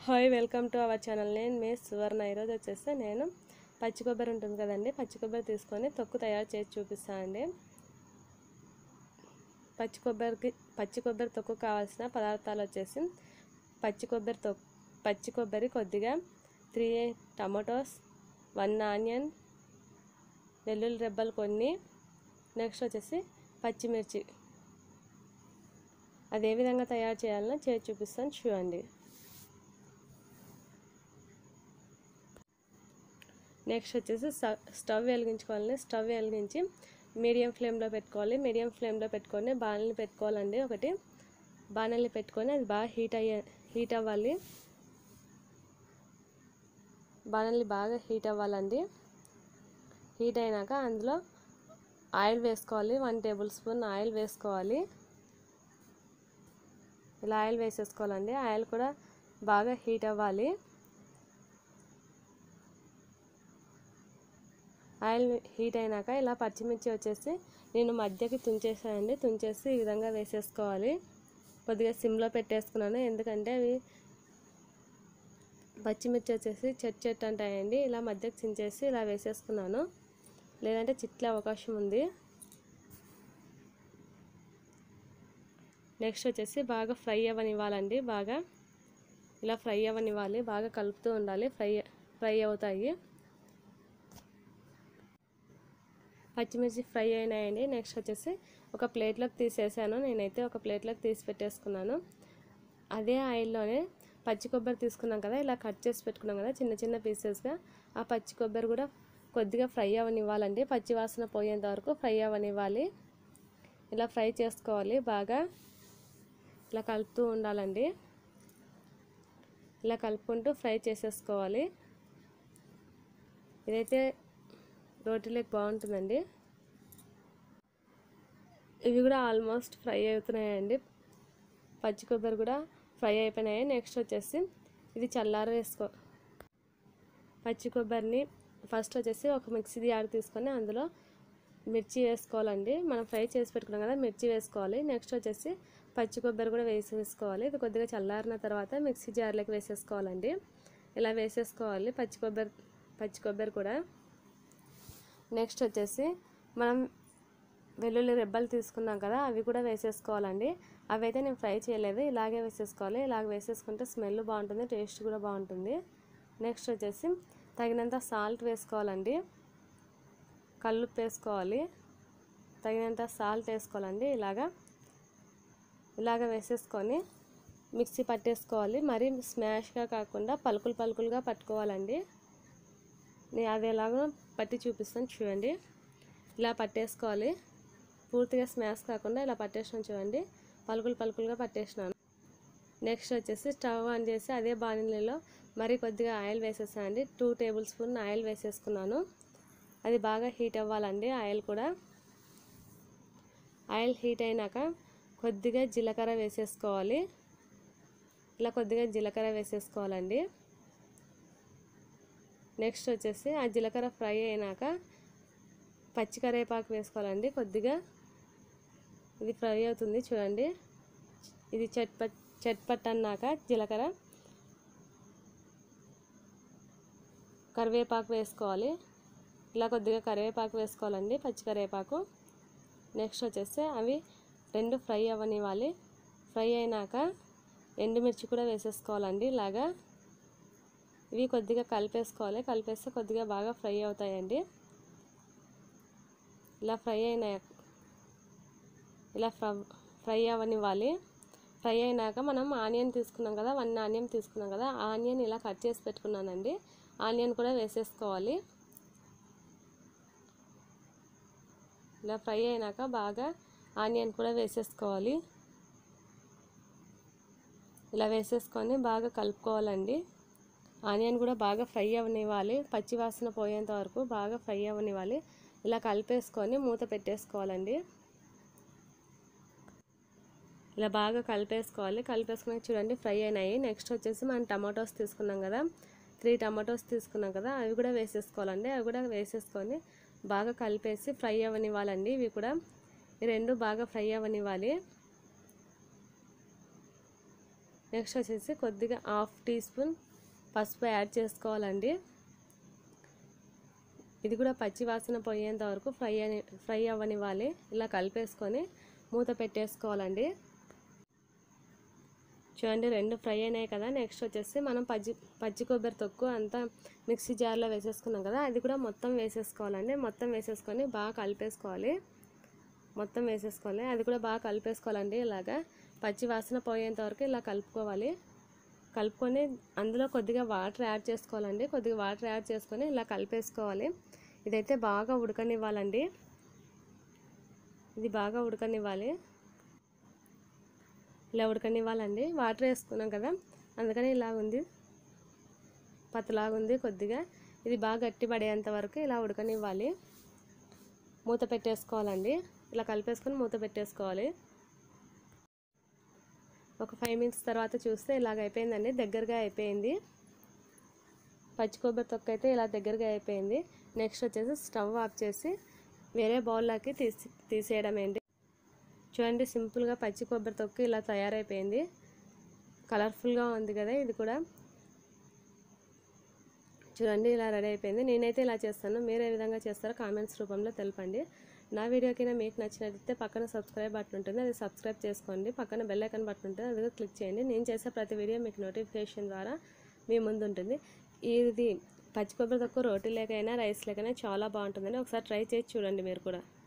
hi welcome to our channel నేను మీ సువర్ణ ఈరోజు వచ్చేస్తే నేను పచ్చి కొబ్బరి ఉంటుంది కదండి పచ్చి కొబ్బరి తీసుకొని తొక్కు తయారు చేసి చూపిస్తానండి పచ్చి కొబ్బరికి పచ్చి కొబ్బరి తొక్కు కావాల్సిన పదార్థాలు వచ్చేసి పచ్చి కొబ్బరి తొక్కు పచ్చి కొబ్బరి కొద్దిగా త్రీ టమాటోస్ వన్ ఆనియన్ వెల్లుల్లి రెబ్బలు కొన్ని నెక్స్ట్ వచ్చేసి పచ్చిమిర్చి అది ఏ విధంగా తయారు చేయాలో చేసి చూపిస్తాను చూడండి నెక్స్ట్ వచ్చేసి స్టవ్ వెలిగించుకోవాలండి స్టవ్ వెలిగించి మీడియం ఫ్లేమ్లో పెట్టుకోవాలి మీడియం ఫ్లేమ్లో పెట్టుకొని బాణలి పెట్టుకోవాలండి ఒకటి బాణలి పెట్టుకొని అది బాగా హీట్ అయ్యే హీట్ అవ్వాలి బాణలి బాగా హీట్ అవ్వాలండి హీట్ అయినాక అందులో ఆయిల్ వేసుకోవాలి వన్ టేబుల్ స్పూన్ ఆయిల్ వేసుకోవాలి ఇలా ఆయిల్ వేసేసుకోవాలండి ఆయిల్ కూడా బాగా హీట్ అవ్వాలి ఆయిల్ హీట్ అయినాక ఇలా పచ్చిమిర్చి వచ్చేసి నేను మధ్యకి తుంచేసానండి తుంచేసి ఈ విధంగా వేసేసుకోవాలి కొద్దిగా సిమ్లో పెట్టేసుకున్నాను ఎందుకంటే అవి పచ్చిమిర్చి వచ్చేసి చెట్ చెట్ అంటాయండి ఇలా మధ్యకి చించేసి ఇలా వేసేసుకున్నాను లేదంటే చిట్లే అవకాశం ఉంది నెక్స్ట్ వచ్చేసి బాగా ఫ్రై అవ్వనివ్వాలండి బాగా ఇలా ఫ్రై అవ్వనివ్వాలి బాగా కలుపుతూ ఉండాలి ఫ్రై ఫ్రై అవుతాయి పచ్చిమిర్చి ఫ్రై అయినాయండి నెక్స్ట్ వచ్చేసి ఒక ప్లేట్లోకి తీసేసాను నేనైతే ఒక ప్లేట్లోకి తీసి పెట్టేసుకున్నాను అదే ఆయిల్లోనే పచ్చి కొబ్బరి తీసుకున్నాం కదా ఇలా కట్ చేసి పెట్టుకున్నాం కదా చిన్న చిన్న పీసెస్గా ఆ పచ్చి కొబ్బరి కూడా కొద్దిగా ఫ్రై అవ్వనివ్వాలండి పచ్చి వాసన పోయేంత వరకు ఫ్రై అవ్వనివ్వాలి ఇలా ఫ్రై చేసుకోవాలి బాగా ఇలా కలుపుతూ ఉండాలండి ఇలా కలుపుకుంటూ ఫ్రై చేసేసుకోవాలి ఇదైతే రోటీలోకి బాగుంటుందండి ఇవి కూడా ఆల్మోస్ట్ ఫ్రై అవుతున్నాయండి పచ్చి కొబ్బరి కూడా ఫ్రై అయిపోయినాయి నెక్స్ట్ వచ్చేసి ఇది చల్లార వేసుకో పచ్చి కొబ్బరిని ఫస్ట్ వచ్చేసి ఒక మిక్సీ జార్ తీసుకొని అందులో మిర్చి వేసుకోవాలండి మనం ఫ్రై చేసి పెట్టుకున్నాం కదా మిర్చి వేసుకోవాలి నెక్స్ట్ వచ్చేసి పచ్చి కొబ్బరి కూడా వేసేసుకోవాలి ఇది కొద్దిగా చల్లారిన తర్వాత మిక్సీ జార్లోకి వేసేసుకోవాలండి ఇలా వేసేసుకోవాలి పచ్చి కొబ్బరి పచ్చి కొబ్బరి కూడా నెక్స్ట్ వచ్చేసి మనం వెల్లుల్లి రెబ్బలు తీసుకున్నాం కదా అవి కూడా వేసేసుకోవాలండి అవి అయితే నేను ఫ్రై చేయలేదు ఇలాగే వేసేసుకోవాలి ఇలాగ వేసేసుకుంటే స్మెల్ బాగుంటుంది టేస్ట్ కూడా బాగుంటుంది నెక్స్ట్ వచ్చేసి తగినంత సాల్ట్ వేసుకోవాలండి కల్లుప్పు వేసుకోవాలి తగినంత సాల్ట్ వేసుకోవాలండి ఇలాగా ఇలాగ వేసేసుకొని మిక్సీ పట్టేసుకోవాలి మరీ స్మాష్గా కాకుండా పలుకులు పలుకులుగా పట్టుకోవాలండి నేను అది ఎలాగో పట్టి చూపిస్తాను చూడండి ఇలా పట్టేసుకోవాలి పూర్తిగా స్మాష్ కాకుండా ఇలా పట్టేసినాను చూడండి పలుకులు పలుకులుగా పట్టేసినాను నెక్స్ట్ వచ్చేసి స్టవ్ ఆన్ చేసి అదే బాణీలలో మరి కొద్దిగా ఆయిల్ వేసేసానండి టూ టేబుల్ స్పూన్ ఆయిల్ వేసేసుకున్నాను అది బాగా హీట్ అవ్వాలండి ఆయిల్ కూడా ఆయిల్ హీట్ అయినాక కొద్దిగా జీలకర్ర వేసేసుకోవాలి ఇలా కొద్దిగా జీలకర్ర వేసేసుకోవాలండి నెక్స్ట్ వచ్చేసి ఆ జీలకర్ర ఫ్రై అయినాక పచ్చి కరివేపాకు వేసుకోవాలండి కొద్దిగా ఇది ఫ్రై అవుతుంది చూడండి ఇది చట్పట్ చట్పట్ అన్నాక జీలకర్ర కరివేపాకు వేసుకోవాలి ఇలా కొద్దిగా కరివేపాకు వేసుకోవాలండి పచ్చి కరివేపాకు నెక్స్ట్ వచ్చేసి అవి రెండు ఫ్రై అవ్వనివ్వాలి ఫ్రై అయినాక ఎండుమిర్చి కూడా వేసేసుకోవాలండి ఇలాగా ఇవి కొద్దిగా కలిపేసుకోవాలి కలిపేస్తే కొద్దిగా బాగా ఫ్రై అవుతాయండి ఇలా ఫ్రై అయిన ఇలా ఫ్రై అవ్వనివ్వాలి ఫ్రై అయినాక మనం ఆనియన్ తీసుకున్నాం కదా వన్ ఆనియన్ తీసుకున్నాం కదా ఆనియన్ ఇలా కట్ చేసి పెట్టుకున్నానండి ఆనియన్ కూడా వేసేసుకోవాలి ఇలా ఫ్రై అయినాక బాగా ఆనియన్ కూడా వేసేసుకోవాలి ఇలా వేసేసుకొని బాగా కలుపుకోవాలండి ఆనియన్ కూడా బాగా ఫ్రై అవ్వనివ్వాలి పచ్చి వాసన పోయేంత వరకు బాగా ఫ్రై అవ్వనివ్వాలి ఇలా కలిపేసుకొని మూత పెట్టేసుకోవాలండి ఇలా బాగా కలిపేసుకోవాలి కలిపేసుకుని చూడండి ఫ్రై అయినాయి నెక్స్ట్ వచ్చేసి మనం టమాటోస్ తీసుకున్నాం కదా త్రీ టమాటోస్ తీసుకున్నాం కదా అవి కూడా వేసేసుకోవాలండి అవి కూడా వేసేసుకొని బాగా కలిపేసి ఫ్రై అవ్వనివ్వాలండి ఇవి కూడా ఈ రెండు బాగా ఫ్రై అవ్వనివ్వాలి నెక్స్ట్ వచ్చేసి కొద్దిగా హాఫ్ టీ స్పూన్ పసుపు యాడ్ చేసుకోవాలండి ఇది కూడా పచ్చి వాసన పోయేంత వరకు ఫ్రై అని ఫ్రై అవ్వనివ్వాలి ఇలా కలిపేసుకొని మూత పెట్టేసుకోవాలండి చూడండి రెండు ఫ్రై అయినాయి కదా నెక్స్ట్ వచ్చేసి మనం పచ్చి పచ్చి కొబ్బరి తొక్కు అంతా మిక్సీ జార్లో వేసేసుకున్నాం కదా అది కూడా మొత్తం వేసేసుకోవాలండి మొత్తం వేసేసుకొని బాగా కలిపేసుకోవాలి మొత్తం వేసేసుకోవాలి అది కూడా బాగా కలిపేసుకోవాలండి ఇలాగా పచ్చి వాసన పోయేంత వరకు ఇలా కలుపుకోవాలి కలుపుకొని అందులో కొద్దిగా వాటర్ యాడ్ చేసుకోవాలండి కొద్దిగా వాటర్ యాడ్ చేసుకొని ఇలా కలిపేసుకోవాలి ఇదైతే బాగా ఉడకనివ్వాలండి ఇది బాగా ఉడకనివ్వాలి ఇలా ఉడకనివ్వాలండి వాటర్ వేసుకున్నాం కదా అందుకని ఇలా ఉంది పతలాగా ఉంది కొద్దిగా ఇది బాగా గట్టి పడేంత వరకు ఇలా ఉడకనివ్వాలి మూత పెట్టేసుకోవాలండి ఇలా కలిపేసుకొని మూత పెట్టేసుకోవాలి ఒక ఫైవ్ మినిట్స్ తర్వాత చూస్తే ఇలాగ అయిపోయిందండి దగ్గరగా అయిపోయింది పచ్చి కొబ్బరి తొక్క అయితే ఇలా దగ్గరగా అయిపోయింది నెక్స్ట్ వచ్చేసి స్టవ్ ఆఫ్ చేసి వేరే బౌల్లోకి తీసి తీసేయడమేంటి చూడండి సింపుల్గా పచ్చి కొబ్బరి తొక్కు ఇలా తయారైపోయింది కలర్ఫుల్గా ఉంది కదా ఇది కూడా చూడండి ఇలా రెడీ అయిపోయింది నేనైతే ఇలా చేస్తాను మీరు ఏ విధంగా చేస్తారో కామెంట్స్ రూపంలో తెలపండి నా వీడియో కింద మీకు నచ్చినట్లయితే పక్కన సబ్స్క్రైబ్ బటన్ ఉంటుంది అది సబ్స్క్రైబ్ చేసుకోండి పక్కన బెల్ ఐకాన్ బటన్ ఉంటుంది అది కూడా క్లిక్ చేయండి నేను చేసే ప్రతి వీడియో మీకు నోటిఫికేషన్ ద్వారా మీ ముందు ఉంటుంది ఇది పచ్చి కొబ్బరి తక్కువ రోటీ లేకైనా రైస్ లేకైనా చాలా బాగుంటుందండి ఒకసారి ట్రై చేసి చూడండి మీరు కూడా